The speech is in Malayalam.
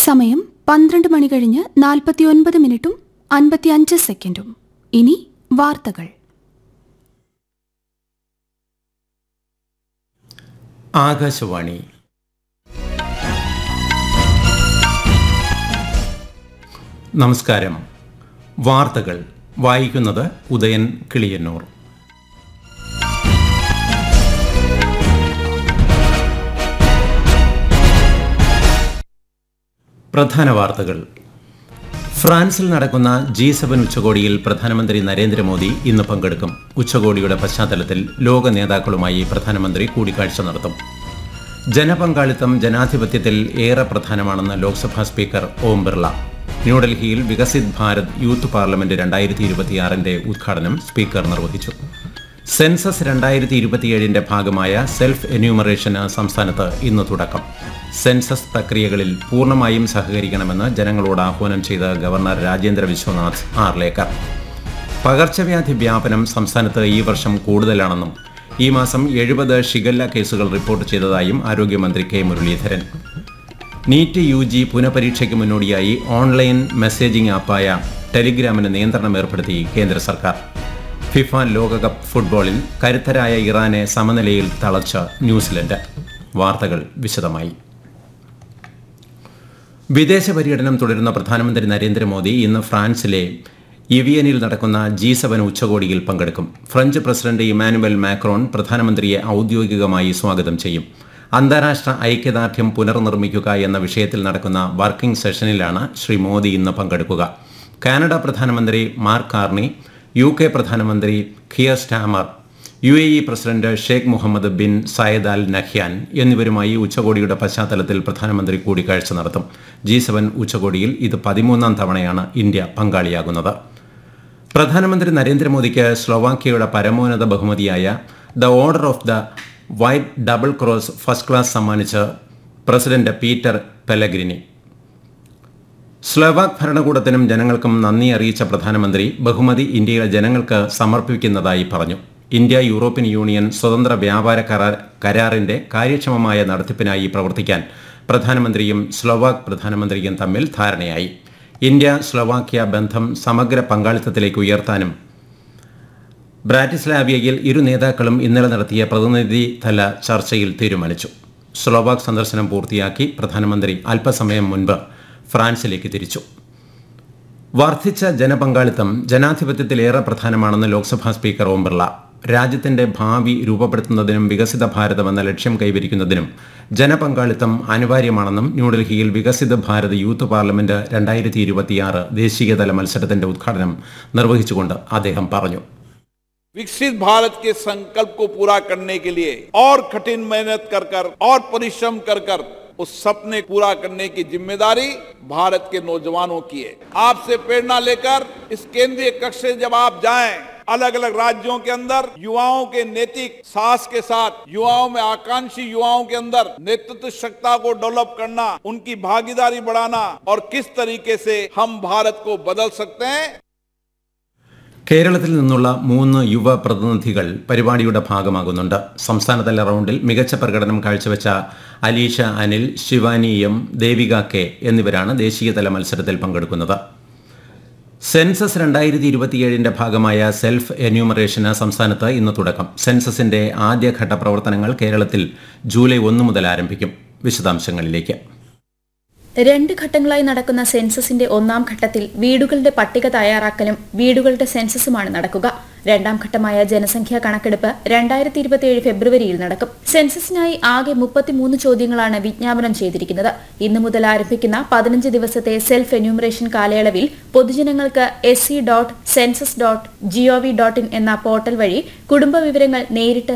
സമയം പന്ത്രണ്ട് മണി കഴിഞ്ഞ് നാൽപ്പത്തിയൊൻപത് മിനിറ്റും അൻപത്തിയഞ്ച് സെക്കൻഡും ഇനി വാർത്തകൾ ആകാശവാണി നമസ്കാരം വാർത്തകൾ വായിക്കുന്നത് ഉദയൻ കിളിയന്നൂർ പ്രധാന വാർത്തകൾ ഫ്രാൻസിൽ നടക്കുന്ന ജി സെവൻ ഉച്ചകോടിയിൽ പ്രധാനമന്ത്രി നരേന്ദ്രമോദി ഇന്ന് പങ്കെടുക്കും ഉച്ചകോടിയുടെ പശ്ചാത്തലത്തിൽ ലോക നേതാക്കളുമായി പ്രധാനമന്ത്രി കൂടിക്കാഴ്ച നടത്തും ജനപങ്കാളിത്തം ജനാധിപത്യത്തിൽ ഏറെ പ്രധാനമാണെന്ന് ലോക്സഭാ സ്പീക്കർ ഓം ബിർള ന്യൂഡൽഹിയിൽ വികസിത് ഭാരത് യൂത്ത് പാർലമെന്റ് രണ്ടായിരത്തി ഇരുപത്തിയാറിന്റെ ഉദ്ഘാടനം സ്പീക്കർ നിർവഹിച്ചു സെൻസസ് രണ്ടായിരത്തി ഇരുപത്തിയേഴിന്റെ ഭാഗമായ സെൽഫ് എന്യൂമറേഷന് സംസ്ഥാനത്ത് ഇന്ന് തുടക്കം സെൻസസ് പ്രക്രിയകളിൽ പൂർണ്ണമായും സഹകരിക്കണമെന്ന് ജനങ്ങളോട് ആഹ്വാനം ചെയ്ത ഗവർണർ രാജേന്ദ്ര വിശ്വനാഥ് ആർലേക്കർ പകർച്ചവ്യാധി വ്യാപനം സംസ്ഥാനത്ത് ഈ വർഷം കൂടുതലാണെന്നും ഈ മാസം എഴുപത് ഷിഗല്ല കേസുകൾ റിപ്പോർട്ട് ചെയ്തതായും ആരോഗ്യമന്ത്രി K Muraleedharan NEET U G പുനഃപരീക്ഷയ്ക്ക് മുന്നോടിയായി ഓൺലൈൻ മെസ്സേജിംഗ് ആപ്പായ ടെലിഗ്രാമിന് നിയന്ത്രണം ഏർപ്പെടുത്തി കേന്ദ്ര സർക്കാർ ഫിഫ ലോകകപ്പ് ഫുട്ബോളിൽ കരുത്തരായ ഇറാനെ സമനിലയിൽ തളച്ച ന്യൂസിലൻഡ് വാർത്തകൾ വിശദമായി വിദേശ പര്യടനം തുടരുന്ന പ്രധാനമന്ത്രി നരേന്ദ്രമോദി ഇന്ന് ഫ്രാൻസിലെ ഇവിയനിൽ നടക്കുന്ന ജി സെവൻ ഉച്ചകോടിയിൽ പങ്കെടുക്കും ഫ്രഞ്ച് പ്രസിഡന്റ് ഇമാനുവൽ മാക്രോൺ പ്രധാനമന്ത്രിയെ ഔദ്യോഗികമായി സ്വാഗതം ചെയ്യും അന്താരാഷ്ട്ര ഐക്യദാർഢ്യം പുനർനിർമ്മിക്കുക എന്ന വിഷയത്തിൽ നടക്കുന്ന വർക്കിംഗ് സെഷനിലാണ് ശ്രീ മോദി ഇന്ന് പങ്കെടുക്കുക കാനഡ പ്രധാനമന്ത്രി മാർക്ക് കാർണി യു കെ പ്രധാനമന്ത്രി Keir Starmer U A E president Sheikh Mohammed bin Zayed Al Nahyan എന്നിവരുമായി ഉച്ചകോടിയുടെ പശ്ചാത്തലത്തിൽ പ്രധാനമന്ത്രി കൂടിക്കാഴ്ച നടത്തും ജി സെവൻ ഉച്ചകോടിയിൽ ഇത് പതിമൂന്നാം തവണയാണ് ഇന്ത്യ പങ്കാളിയാകുന്നത് പ്രധാനമന്ത്രി നരേന്ദ്രമോദിക്ക് സ്ലൊവാക്യയുടെ പരമോന്നത ബഹുമതിയായ the order of the white double cross first class സമ്മാനിച്ച് പ്രസിഡന്റ് പീറ്റർ പെലഗ്രിനി സ്ലൊവാക് ഭരണകൂടത്തിനും ജനങ്ങൾക്കും നന്ദി അറിയിച്ച പ്രധാനമന്ത്രി ബഹുമതി ഇന്ത്യയിലെ ജനങ്ങൾക്ക് സമർപ്പിക്കുന്നതായി പറഞ്ഞു ഇന്ത്യ യൂറോപ്യൻ യൂണിയൻ സ്വതന്ത്ര വ്യാപാര കരാർ കരാറിന്റെ കാര്യക്ഷമമായ നടത്തിപ്പിനായി പ്രവർത്തിക്കാൻ പ്രധാനമന്ത്രിയും സ്ലൊവാക് പ്രധാനമന്ത്രിയും തമ്മിൽ ധാരണയായി ഇന്ത്യ സ്ലൊവാക്യ ബന്ധം സമഗ്ര പങ്കാളിത്തത്തിലേക്ക് ഉയർത്താനും ബ്രാറ്റിസ്ലാവിയയിൽ ഇരു നേതാക്കളും ഇന്നലെ നടത്തിയ പ്രതിനിധി തല ചർച്ചയിൽ തീരുമാനിച്ചു സ്ലോവാക് സന്ദർശനം പൂർത്തിയാക്കി പ്രധാനമന്ത്രി അല്പസമയം മുൻപ് ഫ്രാൻസിലേക്ക് തിരിച്ചു വർദ്ധിച്ച ജനപങ്കാളിത്തം ജനാധിപത്യത്തിലേറെ പ്രധാനമാണെന്ന് ലോക്സഭാ സ്പീക്കർ ഓം ബിർള രാജ്യത്തിന്റെ ഭാവി രൂപപ്പെടുത്തുന്നതിനും വികസിത ഭാരതം എന്ന ലക്ഷ്യം കൈവരിക്കുന്നതിനും ജനപങ്കാളിത്തം അനിവാര്യമാണെന്നും ന്യൂഡൽഹിയിൽ വികസിത ഭാരത് യൂത്ത് പാർലമെന്റ് രണ്ടായിരത്തി ഇരുപത്തിയാറ് ദേശീയതല മത്സരത്തിന്റെ ഉദ്ഘാടനം നിർവഹിച്ചുകൊണ്ട് അദ്ദേഹം പറഞ്ഞു विकसित भारत के संकल्प को पूरा करने के लिए और कठिन मेहनत कर कर और परिश्रम कर कर उस सपने पूरा करने की जिम्मेदारी भारत के नौजवानों की है आपसे प्रेरणा लेकर इस केंद्रीय कक्ष से जब आप जाएं अलग अलग राज्यों के अंदर युवाओं के नैतिक साहस के साथ युवाओं में आकांक्षी युवाओं के अंदर नेतृत्व क्षमता को डेवलप करना उनकी भागीदारी बढ़ाना और किस तरीके से हम भारत को बदल सकते हैं കേരളത്തിൽ നിന്നുള്ള മൂന്ന് യുവ പ്രതിനിധികൾ പരിപാടിയുടെ ഭാഗമാകുന്നുണ്ട് സംസ്ഥാനതല റൗണ്ടിൽ മികച്ച പ്രകടനം കാഴ്ചവെച്ച അലീഷ അനിൽ ശിവാനി എം ദേവിക കെ എന്നിവരാണ് ദേശീയതല മത്സരത്തിൽ പങ്കെടുക്കുന്നത് സെൻസസ് രണ്ടായിരത്തി ഇരുപത്തിയേഴിന്റെ ഭാഗമായ സെൽഫ് എന്യൂമറേഷന് സംസ്ഥാനത്ത് ഇന്ന് തുടക്കം സെൻസസിന്റെ ആദ്യഘട്ട പ്രവർത്തനങ്ങൾ കേരളത്തിൽ ജൂലൈ ഒന്ന് മുതൽ ആരംഭിക്കും വിശദാംശങ്ങളിലേക്ക് രണ്ട് ഘട്ടങ്ങളായി നടക്കുന്ന സെൻസസിന്റെ ഒന്നാം ഘട്ടത്തിൽ വീടുകളുടെ പട്ടിക തയ്യാറാക്കലും വീടുകളുടെ സെൻസസുമാണ് നടക്കുക രണ്ടാം ഘട്ടമായ ജനസംഖ്യാ കണക്കെടുപ്പ് രണ്ടായിരത്തി ഇരുപത്തിയേഴ് ഫെബ്രുവരിയിൽ നടക്കും സെൻസസിനായി ആകെ മുപ്പത്തിമൂന്ന് ചോദ്യങ്ങളാണ് വിജ്ഞാപനം ചെയ്തിരിക്കുന്നത് ഇന്നു മുതൽ ആരംഭിക്കുന്ന പതിനഞ്ച് ദിവസത്തെ സെൽഫ് എന്യൂമറേഷൻ കാലയളവിൽ പൊതുജനങ്ങൾക്ക് S C dot census dot GOV dot IN എന്ന പോർട്ടൽ വഴി കുടുംബ വിവരങ്ങൾ നേരിട്ട്